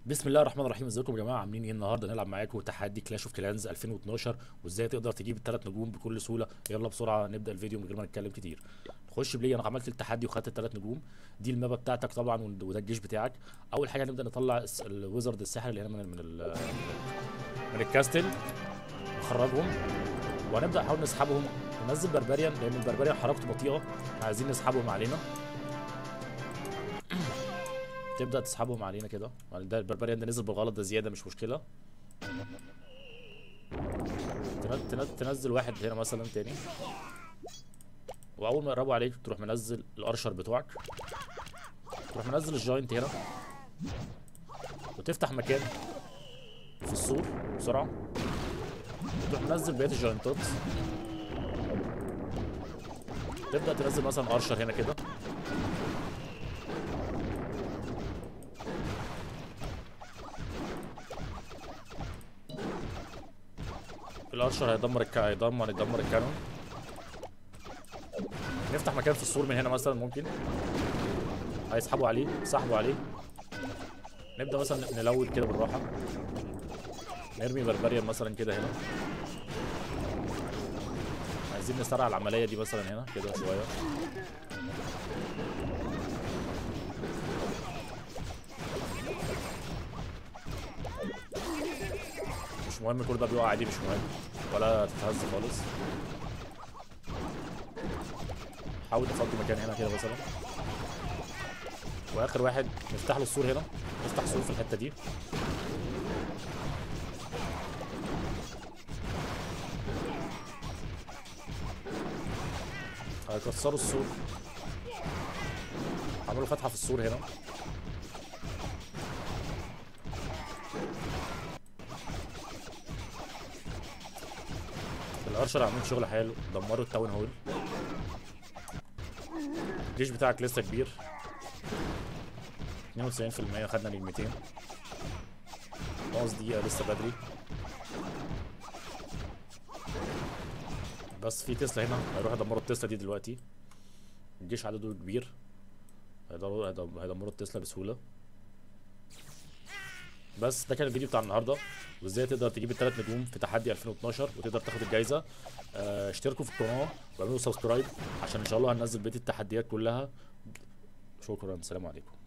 بسم الله الرحمن الرحيم ازيكم يا جماعه عاملين ايه النهارده نلعب معاكم تحدي كلاش اوف كلانز 2012 وازاي تقدر تجيب الثلاث نجوم بكل سهوله يلا بسرعه نبدا الفيديو من غير ما نتكلم كتير نخش بليه انا عملت التحدي وخدت الثلاث نجوم دي المابا بتاعتك طبعا وده الجيش بتاعك اول حاجه نبدا نطلع الس- الويزرد الساحر اللي هنا من من ال- من الكاستل نخرجهم وهنبدا نحاول نسحبهم ننزل بربريان لان البربريان حركته بطيئه عايزين نسحبهم علينا تبدا تسحبهم علينا كده يعني ده البربريان ده نزل بالغلط ده زياده مش مشكله تن- تن- تنزل واحد هنا مثلا تاني واول ما يقربوا عليك تروح منزل الارشر بتوعك تروح منزل الجاينت هنا وتفتح مكان في السور بسرعه تروح منزل بقيه الجاينتات تبدا تنزل مثلا ارشر هنا كده الارشر هيدمر الك... هيدمر يدمر الكانون نفتح مكان في السور من هنا مثلا ممكن هيسحبوا عليه سحبوا عليه نبدا مثلا نلود كده بالراحه نرمي بربريان مثلا كده هنا عايزين نسرع العمليه دي مثلا هنا كده شويه مش مهم كل ده بيقع عادي مش مهم ولا تتهز خالص حاول تفضي مكان هنا كده مثلا واخر واحد نفتح له السور هنا نفتح سور في الحته دي هيكسروا السور عملوا فتحه في السور هنا الارشر عاملين شغل حلو دمروا التاون هول الجيش بتاعك لسه كبير 92% خدنا نجمتين ناقص دقيقة لسه بدري بس في تسلا هنا هيروحوا يدمروا التسلا دي دلوقتي الجيش عدده كبير هيقدروا هيدم- هيدمروا التسلا بسهولة بس ده كان الفيديو بتاع النهارده وازاي تقدر تجيب الثلاث نجوم في تحدي 2012 وتقدر تاخد الجايزه آه، اشتركوا في القناه واعملوا سبسكرايب عشان ان شاء الله هننزل بقيه التحديات كلها شكرا سلام عليكم